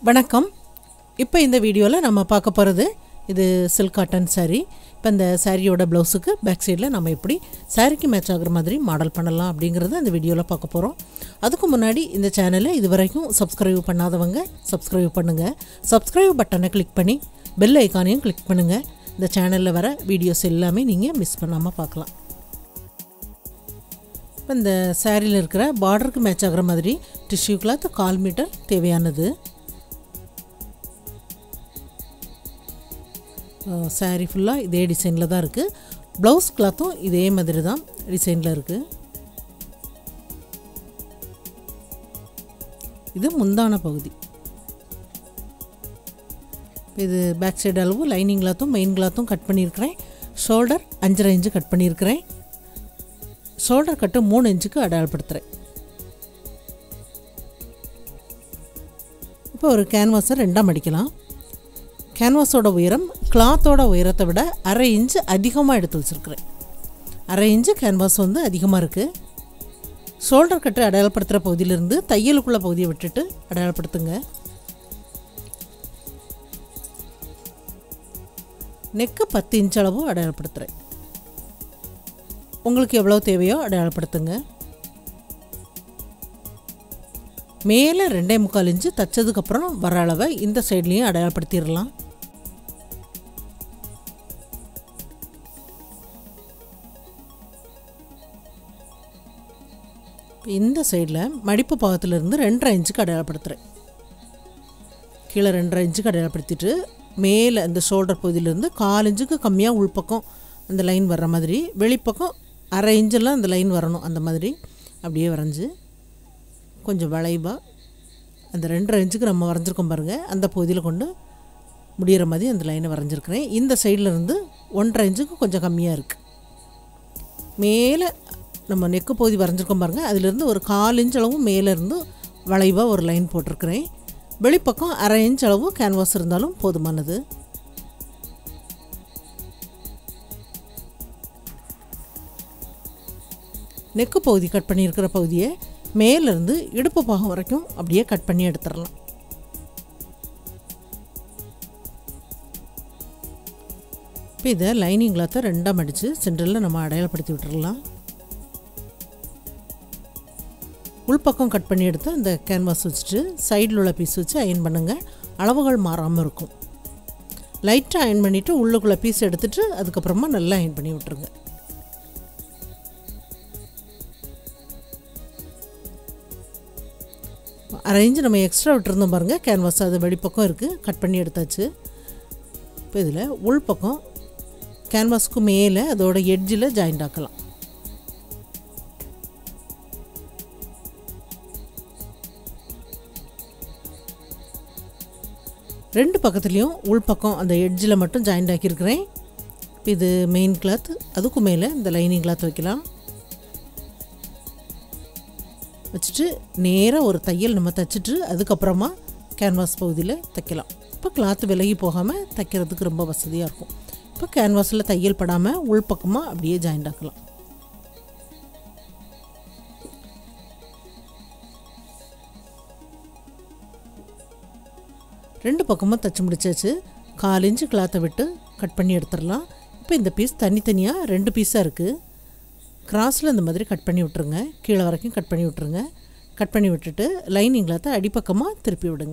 வணக்கம் இப்போ இந்த வீடியோவில் நம்ம பார்க்க போகிறது இது சில்க் காட்டன் saree இப்போ இந்த சாரியோட ப்ளவுஸுக்கு பேக் சைடில் நம்ம எப்படி சாரிக்கு மேட்ச் ஆகுற மாதிரி மாடல் பண்ணலாம் அப்படிங்கிறத இந்த வீடியோவில் பார்க்க போகிறோம் அதுக்கு முன்னாடி இந்த சேனலை இது வரைக்கும் சப்ஸ்கிரைப் பண்ணாதவங்க சப்ஸ்கிரைப் பண்ணுங்கள் சப்ஸ்கிரைப் பட்டனை கிளிக் பண்ணி பெல் ஐக்கானையும் கிளிக் பண்ணுங்கள் இந்த சேனலில் வர வீடியோஸ் எல்லாமே நீங்கள் மிஸ் பண்ணாமல் பார்க்கலாம் இப்போ இந்த சாரியில் இருக்கிற பார்டருக்கு மேட்ச் ஆகுற மாதிரி டிஷ்யூ கிளாத் கால் மீட்டர் தேவையானது சாரீ ஃபுல்லாக இதே டிசைனில் தான் இருக்குது ப்ளவுஸ் கிளாத்தும் இதே மாதிரி தான் டிசைனில் இருக்குது இது முந்தான பகுதி இது பேக் சைடு அளவு லைனிங் கிளாத்தும் மெயின் கிளாத்தும் கட் பண்ணியிருக்கிறேன் ஷோல்டர் அஞ்சரை இன்ச்சு கட் பண்ணியிருக்கிறேன் ஷோல்டர் கட்டு மூணு இன்ச்சுக்கு அடையாளப்படுத்துகிறேன் இப்போ ஒரு கேன்வாஸை ரெண்டாக மடிக்கலாம் கேன்வாஸோட உயரம் கிளாத்தோட உயரத்தை விட அரை இன்ச்சு அதிகமாக எடுத்து வச்சுருக்கிறேன் அரை இன்ச்சு கேன்வாஸ் வந்து அதிகமாக இருக்குது ஷோல்டர் கட்டு அடையாளப்படுத்துகிற பகுதியிலேருந்து தையலுக்குள்ள பகுதியை விட்டுட்டு அடையாளப்படுத்துங்க நெக்கு பத்து இன்ச் அளவு அடையாளப்படுத்துகிறேன் உங்களுக்கு எவ்வளோ தேவையோ அடையாளப்படுத்துங்க மேலே ரெண்டே முக்கால் இன்ச்சு தைச்சதுக்கப்புறம் வர அளவை இந்த சைட்லேயும் அடையாளப்படுத்திடலாம் இந்த சைடில் மடிப்பு பாகத்திலிருந்து ரெண்டரை இன்ச்சுக்கு அடையாளப்படுத்துகிறேன் கீழே ரெண்டரை இன்ச்சுக்கு அடையாளப்படுத்திட்டு மேலே இந்த ஷோல்டர் பகுதியிலேருந்து கால் இன்ச்சுக்கு கம்மியாக உள்பக்கம் அந்த லைன் வர்ற மாதிரி வெளிப்பக்கம் அரை இன்ச்செல்லாம் அந்த லைன் வரணும் அந்த மாதிரி அப்படியே வரைஞ்சி கொஞ்சம் வளைவாக அந்த ரெண்டரை இன்ச்சுக்கு நம்ம வரைஞ்சிருக்கோம் பாருங்கள் அந்த பகுதியில் கொண்டு முடிகிற மாதிரி அந்த லைனை வரைஞ்சிருக்கிறேன் இந்த சைடில் இருந்து ஒன்றரை இன்ச்சுக்கு கொஞ்சம் கம்மியாக இருக்குது மேலே நம்ம நெக்கு பகுதி வரைஞ்சிருக்கோம் பாருங்கள் அதிலிருந்து ஒரு கால் இன்ச் அளவு மேலேருந்து வளைவாக ஒரு லைன் போட்டிருக்கிறேன் வெளிப்பக்கம் அரை இன்ச் அளவு கேன்வாஸ் இருந்தாலும் போதுமானது நெக்கு பகுதி கட் பண்ணியிருக்கிற பகுதியை மேலேருந்து இடுப்பு பாகம் வரைக்கும் அப்படியே கட் பண்ணி எடுத்துடலாம் இப்போ இதை லைனிங் கிளாத்தை ரெண்டாக மடித்து சென்டரில் நம்ம அடையாளப்படுத்தி விட்டுறலாம் உள்பக்கம் கட் பண்ணி எடுத்து அந்த கேன்வாஸ் வச்சுட்டு சைடில் உள்ள பீஸ் வச்சு அயன் பண்ணுங்கள் அளவுகள் மாறாமல் இருக்கும் லைட்டாக அயன் பண்ணிவிட்டு உள்ளுக்குள்ளே பீஸ் எடுத்துகிட்டு அதுக்கப்புறமா நல்லா அயன் பண்ணி விட்டுருங்க அரை இன்ச்சு நம்ம எக்ஸ்ட்ரா விட்டுருந்தோம் பாருங்கள் கேன்வாஸ் அது வெளிப்பக்கம் இருக்குது கட் பண்ணி எடுத்தாச்சு இப்போ இதில் உள்பக்கம் கேன்வாஸ்க்கு மேலே அதோட எட்ஜில் ஜாயிண்ட் ஆக்கலாம் ரெண்டு பக்கத்துலேயும் உள்பக்கம் அந்த எட்ஜில் மட்டும் ஜாயிண்ட் ஆக்கியிருக்கிறேன் இப்போ இது மெயின் கிளாத் அதுக்கும் மேலே இந்த லைனிங் கிளாத் வைக்கலாம் வச்சுட்டு நேராக ஒரு தையல் நம்ம தைச்சிட்டு அதுக்கப்புறமா கேன்வாஸ் பகுதியில் தைக்கலாம் இப்போ கிளாத்து விலகி போகாமல் தைக்கிறதுக்கு ரொம்ப வசதியாக இருக்கும் இப்போ கேன்வாஸில் தையல் படாமல் உள்பக்கமாக அப்படியே ஜாயிண்ட் ஆக்கலாம் ரெண்டு பக்கமும் தைச்சி முடிச்சாச்சு கால் இன்ச்சு கிளாத்தை விட்டு கட் பண்ணி எடுத்துடலாம் இப்போ இந்த பீஸ் தனித்தனியாக ரெண்டு பீஸாக இருக்குது கிராஸில் இந்த மாதிரி கட் பண்ணி விட்ருங்க கீழே வரைக்கும் கட் பண்ணி விட்ருங்க கட் பண்ணி விட்டுட்டு லைனிங் கிளாத்தை அடிப்பக்கமாக திருப்பி விடுங்க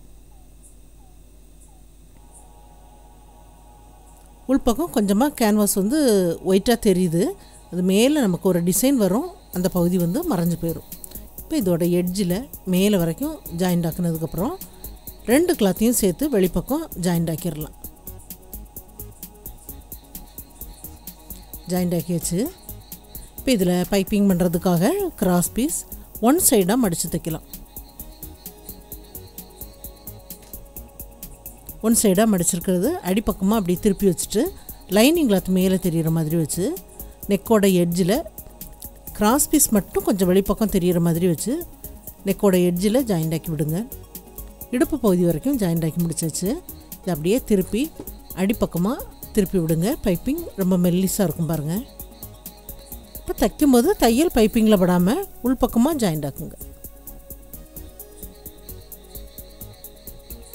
உள்பக்கம் கொஞ்சமாக கேன்வாஸ் வந்து ஒயிட்டாக தெரியுது அது மேலே நமக்கு ஒரு டிசைன் வரும் அந்த பகுதி வந்து மறைஞ்சு போயிடும் இப்போ இதோட எட்ஜில் மேலே வரைக்கும் ஜாயிண்ட் ஆக்கினதுக்கப்புறம் ரெண்டு கிளாத்தையும் சேர்த்து வெளிப்பக்கம் ஜாயிண்ட் ஆக்கிடலாம் ஜாயிண்ட் ஆக்கியாச்சு இப்போ இதில் பைப்பிங் பண்ணுறதுக்காக கிராஸ் பீஸ் ஒன் சைடாக மடித்து தைக்கலாம் ஒன் சைடாக மடிச்சிருக்கிறது அடிப்பக்கமாக அப்படி திருப்பி வச்சுட்டு லைனிங் கிளாத் மேலே தெரிகிற மாதிரி வச்சு நெக்கோட எட்ஜில் கிராஸ் பீஸ் மட்டும் கொஞ்சம் வெளிப்பக்கம் தெரிகிற மாதிரி வச்சு நெக்கோட எட்ஜில் ஜாயிண்ட் ஆக்கி விடுங்க இடுப்பு பகுதி வரைக்கும் ஜாயிண்ட் ஆக்கி முடிச்சாச்சு இது அப்படியே திருப்பி அடிப்பக்கமாக திருப்பி விடுங்க பைப்பிங் ரொம்ப மெல்லிஸாக இருக்கும் பாருங்கள் இப்போ தைக்கும்போது தையல் பைப்பிங்கில் படாமல் உள்பக்கமாக ஜாயிண்ட் ஆக்குங்க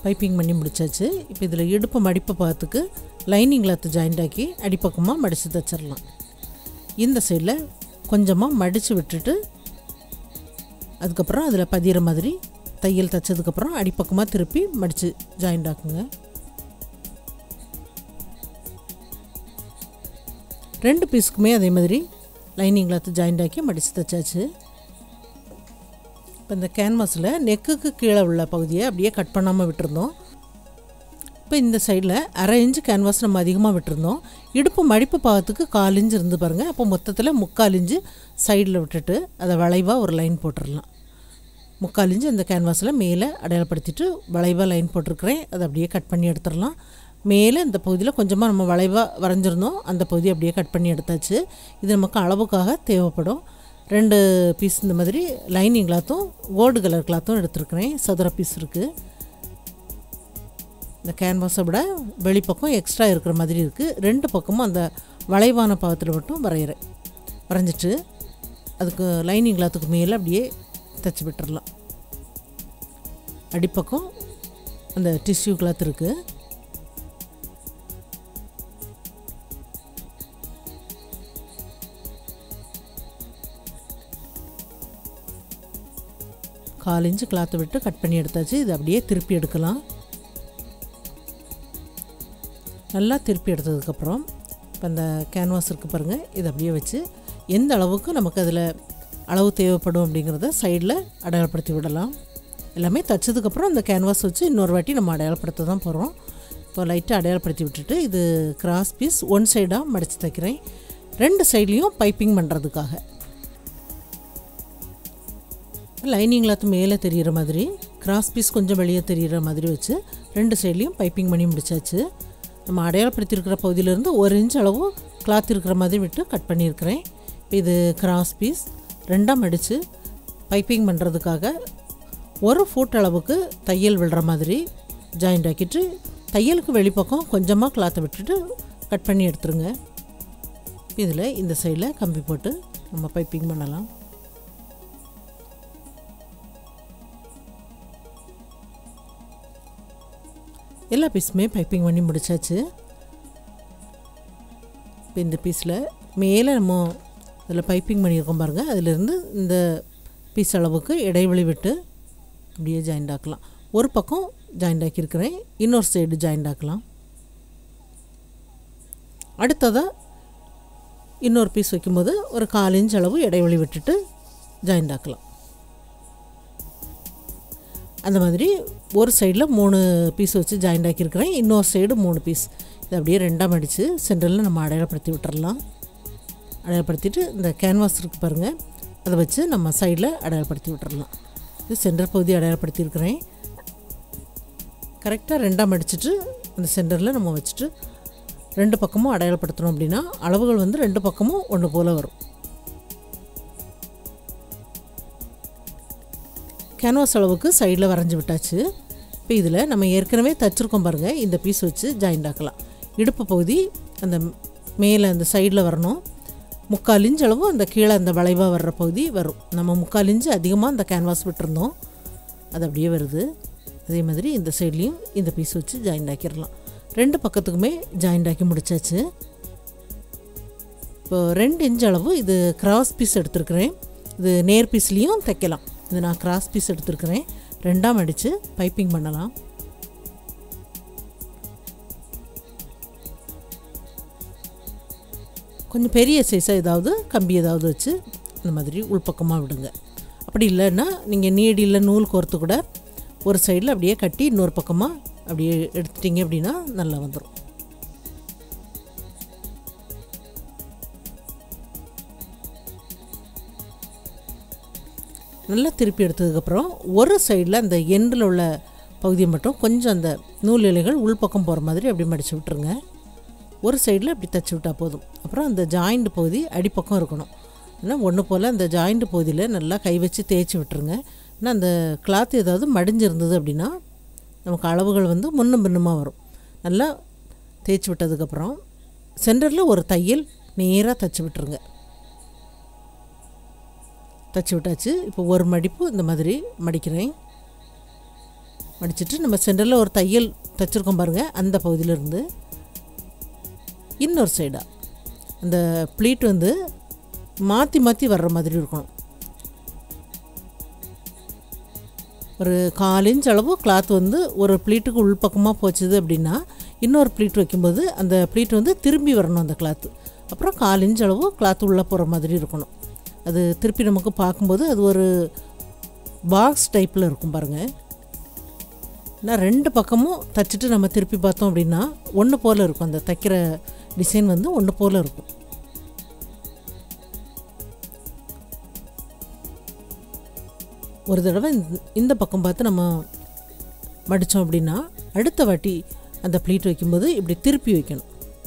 பைப்பிங் பண்ணி முடிச்சாச்சு இப்போ இதில் இடுப்பு மடிப்பு பார்த்துக்கு லைனிங் கிளாத்து ஜாயிண்ட் ஆக்கி அடிப்பக்கமாக மடித்து தச்சிடலாம் இந்த சைடில் கொஞ்சமாக மடித்து விட்டுட்டு அதுக்கப்புறம் அதில் பதிகிற மாதிரி தையல் தைச்சதுக்கப்புறம் அடிப்பக்கமாக திருப்பி மடித்து ஜாயிண்ட் ஆக்குங்க ரெண்டு பீஸுக்குமே அதே மாதிரி லைனிங் கிளாத்து ஜாயிண்ட் ஆக்கி மடித்து தைச்சாச்சு இப்போ இந்த கேன்வாஸில் நெக்குக்கு கீழே உள்ள பகுதியை அப்படியே கட் பண்ணாமல் விட்டுருந்தோம் இப்போ இந்த சைடில் அரை இன்ச்சு கேன்வாஸ் நம்ம அதிகமாக விட்டுருந்தோம் இடுப்பு மடிப்பு பாகத்துக்கு கால் இன்ச்சு இருந்து பாருங்கள் அப்போ மொத்தத்தில் முக்கால் இன்ச்சு சைடில் விட்டுட்டு அதை வளைவாக ஒரு லைன் போட்டுடலாம் முக்கால் இன்ச்சு அந்த கேன்வாஸில் மேலே அடையாளப்படுத்திட்டு வளைவாக லைன் போட்டிருக்கிறேன் அதை அப்படியே கட் பண்ணி எடுத்துடலாம் மேலே இந்த பகுதியில் கொஞ்சமாக நம்ம வளைவாக வரைஞ்சிருந்தோம் அந்த பகுதி அப்படியே கட் பண்ணி எடுத்தாச்சு இது நமக்கு அளவுக்காக தேவைப்படும் ரெண்டு பீஸ் இந்த மாதிரி லைனிங் கிளாத்தும் கோல்டு கலர் கிளாத்தும் எடுத்துருக்கிறேன் சதுர பீஸ் இருக்குது இந்த கேன்வாஸை விட வெளிப்பக்கம் எக்ஸ்ட்ரா இருக்கிற மாதிரி இருக்குது ரெண்டு பக்கமும் அந்த வளைவான பாகத்தில் மட்டும் வரைகிறேன் வரைஞ்சிட்டு அதுக்கு லைனிங் கிளாத்துக்கு மேலே அப்படியே தைச்சி விட்டுறலாம் அடிப்பக்கம் அந்த டிஷ்யூ கிளாத் இருக்குது கால் இன்ச்சு கிளாத்தை விட்டு கட் பண்ணி எடுத்தாச்சு இது அப்படியே திருப்பி எடுக்கலாம் நல்லா திருப்பி எடுத்ததுக்கப்புறம் இப்போ அந்த கேன்வாஸ் இருக்குது பாருங்கள் இதை அப்படியே வச்சு எந்த அளவுக்கு நமக்கு அதில் அளவு தேவைப்படும் அப்படிங்கிறத சைடில் அடையாளப்படுத்தி விடலாம் எல்லாமே தைச்சதுக்கப்புறம் அந்த கேன்வாஸ் வச்சு இன்னொரு வாட்டி நம்ம அடையாளப்படுத்த தான் போகிறோம் இப்போ லைட்டாக அடையாளப்படுத்தி விட்டுட்டு இது கிராஸ் பீஸ் ஒன் சைடாக மடித்து தைக்கிறேன் ரெண்டு சைட்லேயும் பைப்பிங் பண்ணுறதுக்காக லைனிங் கிளாத் மேலே தெரிகிற மாதிரி கிராஸ் பீஸ் கொஞ்சம் வெளியே தெரிகிற மாதிரி வச்சு ரெண்டு சைட்லேயும் பைப்பிங் பண்ணி முடிச்சாச்சு நம்ம அடையாளப்படுத்தியிருக்கிற பகுதியிலேருந்து ஒரு இன்ச் அளவு கிளாத் இருக்கிற மாதிரி விட்டு கட் பண்ணியிருக்கிறேன் இது கிராஸ் பீஸ் ரெண்டாக மடித்து பைப்பிங் பண்ணுறதுக்காக ஒரு ஃபுட் அளவுக்கு தையல் விடுற மாதிரி ஜாயிண்ட் ஆக்கிட்டு தையலுக்கு வெளிப்பக்கம் கொஞ்சமாக கிளாத்தை விட்டுட்டு கட் பண்ணி எடுத்துருங்க இதில் இந்த சைடில் கம்பி போட்டு நம்ம பைப்பிங் பண்ணலாம் எல்லா பீஸுமே பைப்பிங் பண்ணி முடிச்சாச்சு இப்போ இந்த பீஸில் மேலே நம்ம அதில் பைப்பிங் பண்ணியிருக்கோம் பாருங்கள் அதிலிருந்து இந்த பீஸ் அளவுக்கு இடைவெளி விட்டு அப்படியே ஜாயிண்ட் ஆக்கலாம் ஒரு பக்கம் ஜாயிண்ட் ஆக்கியிருக்கிறேன் இன்னொரு சைடு ஜாயிண்ட் ஆக்கலாம் அடுத்ததாக இன்னொரு பீஸ் வைக்கும்போது ஒரு கால் இன்ச் அளவு இடைவெளி விட்டுட்டு ஜாயிண்ட் ஆக்கலாம் அந்த மாதிரி ஒரு சைடில் மூணு பீஸ் வச்சு ஜாயிண்ட் ஆக்கியிருக்கிறேன் இன்னொரு சைடு மூணு பீஸ் இதை அப்படியே ரெண்டாக மடித்து சென்டரில் நம்ம அடையாளப்படுத்தி விட்டுறலாம் அடையாளப்படுத்திட்டு இந்த கேன்வாஸ் இருக்குது பாருங்கள் அதை வச்சு நம்ம சைடில் அடையாளப்படுத்தி விட்டுறலாம் இது சென்டர் பகுதி அடையாளப்படுத்தியிருக்கிறேன் கரெக்டாக ரெண்டாக மடிச்சுட்டு அந்த சென்டரில் நம்ம வச்சுட்டு ரெண்டு பக்கமும் அடையாளப்படுத்தணும் அப்படின்னா அளவுகள் வந்து ரெண்டு பக்கமும் ஒன்று போல் வரும் கேன்வாஸ் அளவுக்கு சைடில் வரைஞ்சி விட்டாச்சு இப்போ இதில் நம்ம ஏற்கனவே தச்சிருக்கோம் பாருங்கள் இந்த பீஸ் வச்சு ஜாயிண்ட் ஆக்கலாம் இடுப்பு பகுதி அந்த மேலே அந்த சைடில் வரணும் முக்கால் இன்ச் அளவு அந்த கீழே அந்த வளைவாக வர்ற பகுதி வரும் நம்ம முக்கால் இன்ச்சு அதிகமாக அந்த கேன்வாஸ் விட்டுருந்தோம் அது அப்படியே வருது அதே மாதிரி இந்த சைட்லேயும் இந்த பீஸ் வச்சு ஜாயிண்ட் ஆக்கிடலாம் ரெண்டு பக்கத்துக்குமே ஜாயிண்ட் ஆக்கி முடிச்சாச்சு இப்போ ரெண்டு இன்ச் அளவு இது கிராஸ் பீஸ் எடுத்துருக்கிறேன் இது நேர் பீஸ்லேயும் தைக்கலாம் இது நான் கிராஸ் பீஸ் எடுத்துருக்கிறேன் ரெண்டாம் அடித்து பைப்பிங் பண்ணலாம் கொஞ்சம் பெரிய சைஸாக ஏதாவது கம்பி ஏதாவது வச்சு இந்த மாதிரி உள்பக்கமாக விடுங்க அப்படி இல்லைன்னா நீங்கள் நீடியில் நூல் கோர்த்து கூட ஒரு சைடில் அப்படியே கட்டி இன்னொரு பக்கமாக அப்படியே எடுத்துட்டிங்க அப்படின்னா நல்லா வந்துடும் நல்லா திருப்பி எடுத்ததுக்கப்புறம் ஒரு சைடில் அந்த எண்டில் உள்ள பகுதியை மட்டும் கொஞ்சம் அந்த நூல் இலைகள் உள்பக்கம் போகிற மாதிரி அப்படி மடித்து விட்டுருங்க ஒரு சைடில் இப்படி தைச்சி விட்டால் போதும் அப்புறம் அந்த ஜாயிண்ட் பகுதி அடிப்பக்கம் இருக்கணும் ஏன்னா ஒன்று போல் அந்த ஜாயிண்ட் பகுதியில் நல்லா கை வச்சு தேய்ச்சி விட்டுருங்க ஏன்னா அந்த கிளாத் ஏதாவது மடிஞ்சிருந்தது அப்படின்னா நமக்கு அளவுகள் வந்து முன்னும் பின்னுமாக வரும் நல்லா தேய்ச்சி விட்டதுக்கப்புறம் சென்டரில் ஒரு தையல் நேராக தைச்சி விட்டுருங்க தைச்சி விட்டாச்சு இப்போ ஒரு மடிப்பு இந்த மாதிரி மடிக்கிறேன் மடிச்சிட்டு நம்ம சென்டரில் ஒரு தையல் தைச்சிருக்கோம் பாருங்கள் அந்த பகுதியிலேருந்து இன்னொரு சைடாக அந்த ப்ளீட் வந்து மாற்றி மாற்றி வர்ற மாதிரி இருக்கணும் ஒரு கால் இன்ச் அளவு கிளாத் வந்து ஒரு ப்ளீட்டுக்கு உள்பக்கமாக போச்சுது அப்படின்னா இன்னொரு ப்ளீட் வைக்கும்போது அந்த ப்ளீட் வந்து திரும்பி வரணும் அந்த கிளாத்து அப்புறம் கால் இன்ச் அளவு கிளாத் உள்ளே போகிற மாதிரி இருக்கணும் அது திருப்பி நமக்கு பார்க்கும்போது அது ஒரு பாக்ஸ் டைப்பில் இருக்கும் பாருங்கள் நான் ரெண்டு பக்கமும் தைச்சிட்டு நம்ம திருப்பி பார்த்தோம் அப்படின்னா ஒன்று போல் இருக்கும் அந்த தைக்கிற டிசைன் வந்து ஒன்று போல் இருக்கும் ஒரு தடவை இந்த- இந்த பக்கம் பார்த்து நம்ம மடித்தோம் அப்படின்னா அடுத்த வாட்டி அந்த ப்ளீட் வைக்கும்போது இப்படி திருப்பி வைக்கணும்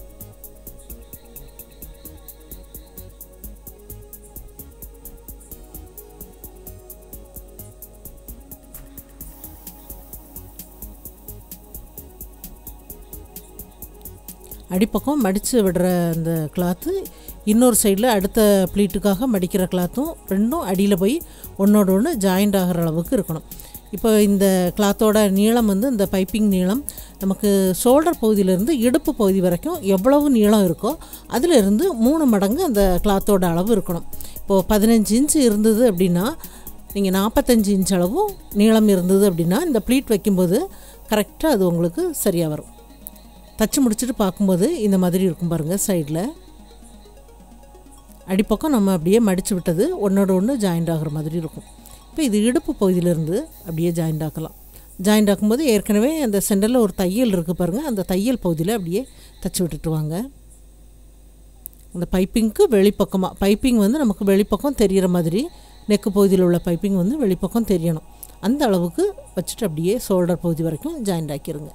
அடிப்பக்கம் மடித்து விடுற அந்த கிளாத்து இன்னொரு சைடில் அடுத்த ப்ளீட்டுக்காக மடிக்கிற கிளாத்தும் ரெண்டும் அடியில் போய் ஒன்றோட ஒன்று ஜாயிண்ட் ஆகிற அளவுக்கு இருக்கணும் இப்போ இந்த கிளாத்தோட நீளம் வந்து இந்த பைப்பிங் நீளம் நமக்கு ஷோல்டர் பகுதியிலேருந்து இடுப்பு பகுதி வரைக்கும் எவ்வளவு நீளம் இருக்கோ அதிலிருந்து மூணு மடங்கு அந்த கிளாத்தோட அளவு இருக்கணும் இப்போது பதினஞ்சு இன்ச் இருந்தது அப்படின்னா நீங்கள் நாற்பத்தஞ்சு இன்ச் அளவும் நீளம் இருந்தது அப்படின்னா இந்த ப்ளீட் வைக்கும்போது கரெக்டாக அது உங்களுக்கு சரியாக வரும் தச்சு முடிச்சுட்டு பார்க்கும்போது இந்த மாதிரி இருக்கும் பாருங்கள் சைடில் அடிப்பக்கம் நம்ம அப்படியே மடித்து விட்டது ஒன்றோட ஒன்று ஜாயிண்ட் ஆகிற மாதிரி இருக்கும் இப்போ இது இடுப்பு பகுதியிலேருந்து அப்படியே ஜாயிண்ட் ஆக்கலாம் ஜாயிண்ட் ஆக்கும்போது ஏற்கனவே அந்த சென்டரில் ஒரு தையல் இருக்குது பாருங்கள் அந்த தையல் பகுதியில் அப்படியே தச்சு விட்டுட்டு வாங்க அந்த பைப்பிங்க்கு வெளிப்பக்கமாக பைப்பிங் வந்து நமக்கு வெளிப்பக்கம் தெரிகிற மாதிரி நெக்கு பகுதியில் உள்ள பைப்பிங் வந்து வெளிப்பக்கம் தெரியணும் அந்த அளவுக்கு வச்சுட்டு அப்படியே ஷோல்டர் பகுதி வரைக்கும் ஜாயிண்ட் ஆக்கிருங்க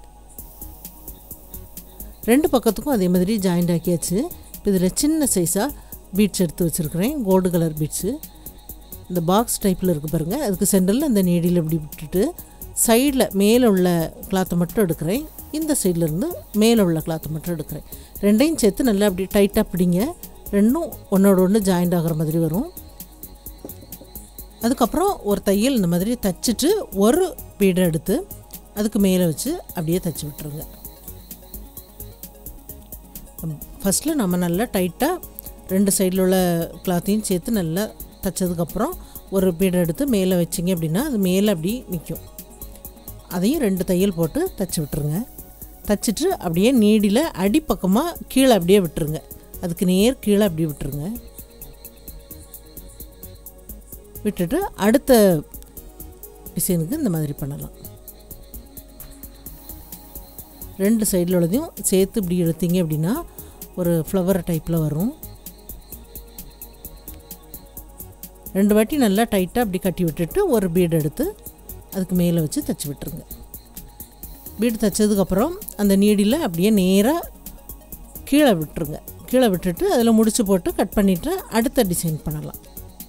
ரெண்டு பக்கத்துக்கும் அதே மாதிரி ஜாயிண்ட் ஆக்கியாச்சு இப்போ இதில் சின்ன சைஸாக பீட்ஸ் எடுத்து வச்சுருக்கிறேன் கோல்டு கலர் பீட்ஸு இந்த பாக்ஸ் டைப்பில் இருக்குது பாருங்கள் அதுக்கு சென்டரில் இந்த நீடியில் இப்படி விட்டுட்டு சைடில் மேலே உள்ள கிளாத்தை மட்டும் எடுக்கிறேன் இந்த சைடில் இருந்து மேலே உள்ள கிளாத்தை மட்டும் எடுக்கிறேன் ரெண்டையும் சேர்த்து நல்லா அப்படி டைட்டாக பிடிங்க ரெண்டும் ஒன்றோட ஒன்று ஜாயிண்ட் ஆகிற மாதிரி வரும் அதுக்கப்புறம் ஒரு தையல் இந்த மாதிரி தைச்சிட்டு ஒரு பீடை எடுத்து அதுக்கு மேலே வச்சு அப்படியே தைச்சி விட்டுருங்க ஃபஸ்ட்டில் நம்ம நல்லா டைட்டாக ரெண்டு சைடில் உள்ள கிளாத்தையும் சேர்த்து நல்லா தைச்சதுக்கப்புறம் ஒரு பீடை எடுத்து மேலே வச்சிங்க அப்படின்னா அது மேலே அப்படி நிற்கும் அதையும் ரெண்டு தையல் போட்டு தைச்சி விட்டுருங்க தைச்சிட்டு அப்படியே நீடியில் அடிப்பக்கமாக கீழே அப்படியே விட்டுருங்க அதுக்கு நேர் கீழே அப்படியே விட்டுருங்க விட்டுட்டு அடுத்த டிசைனுக்கு இந்த மாதிரி பண்ணலாம் ரெண்டு சைடில் உள்ளதையும் சேர்த்து இப்படி இழுத்தீங்க அப்படின்னா ஒரு ஃப்ளவர் டைப்பில் வரும் ரெண்டு வாட்டி நல்லா டைட்டாக அப்படி கட்டி விட்டுட்டு ஒரு பீடு எடுத்து அதுக்கு மேலே வச்சு தைச்சி விட்டுருங்க பீடு தைச்சதுக்கப்புறம் அந்த நீடியில் அப்படியே நேராக கீழே விட்டுருங்க கீழே விட்டுட்டு அதில் முடிச்சு போட்டு கட் பண்ணிவிட்டு அடுத்த டிசைன் பண்ணலாம்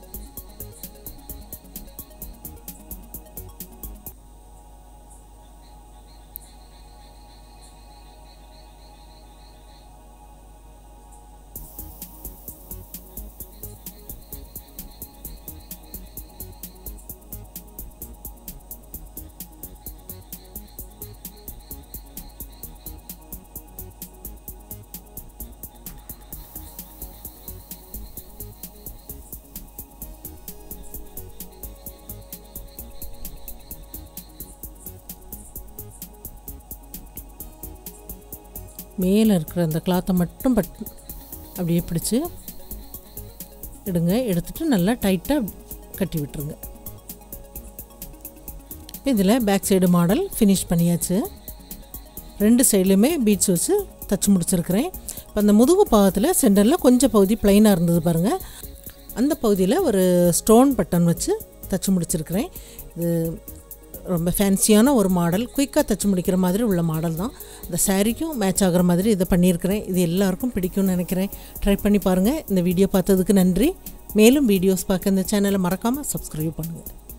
மேலே இருக்கிற அந்த கிளாத்தை மட்டும் பட் அப்படியே பிடிச்சி எடுங்க எடுத்துட்டு நல்லா டைட்டாக கட்டி விட்டுருங்க இதில் பேக் சைடு மாடல் ஃபினிஷ் பண்ணியாச்சு ரெண்டு சைட்லையுமே பீட்ஸ் வச்சு தச்சு முடிச்சிருக்கிறேன் இப்போ அந்த முதுகு பாகத்தில் சென்டரில் கொஞ்சம் பகுதி ப்ளைனாக இருந்தது பாருங்கள் அந்த பகுதியில் ஒரு ஸ்டோன் பட்டன் வச்சு தச்சு முடிச்சிருக்கிறேன் இது ரொம்ப ஃபேன்சியான ஒரு மாடல் குயிக்காக தச்சு முடிக்கிற மாதிரி உள்ள மாடல் தான் இந்த சாரீக்கும் மேட்ச் ஆகிற மாதிரி இதை பண்ணியிருக்கிறேன் இது எல்லாருக்கும் பிடிக்கும்னு நினைக்கிறேன் ட்ரை பண்ணி பாருங்கள் இந்த வீடியோ பார்த்ததுக்கு நன்றி மேலும் வீடியோஸ் பார்க்க இந்த சேனலை மறக்காமல் சப்ஸ்கிரைப் பண்ணுங்கள்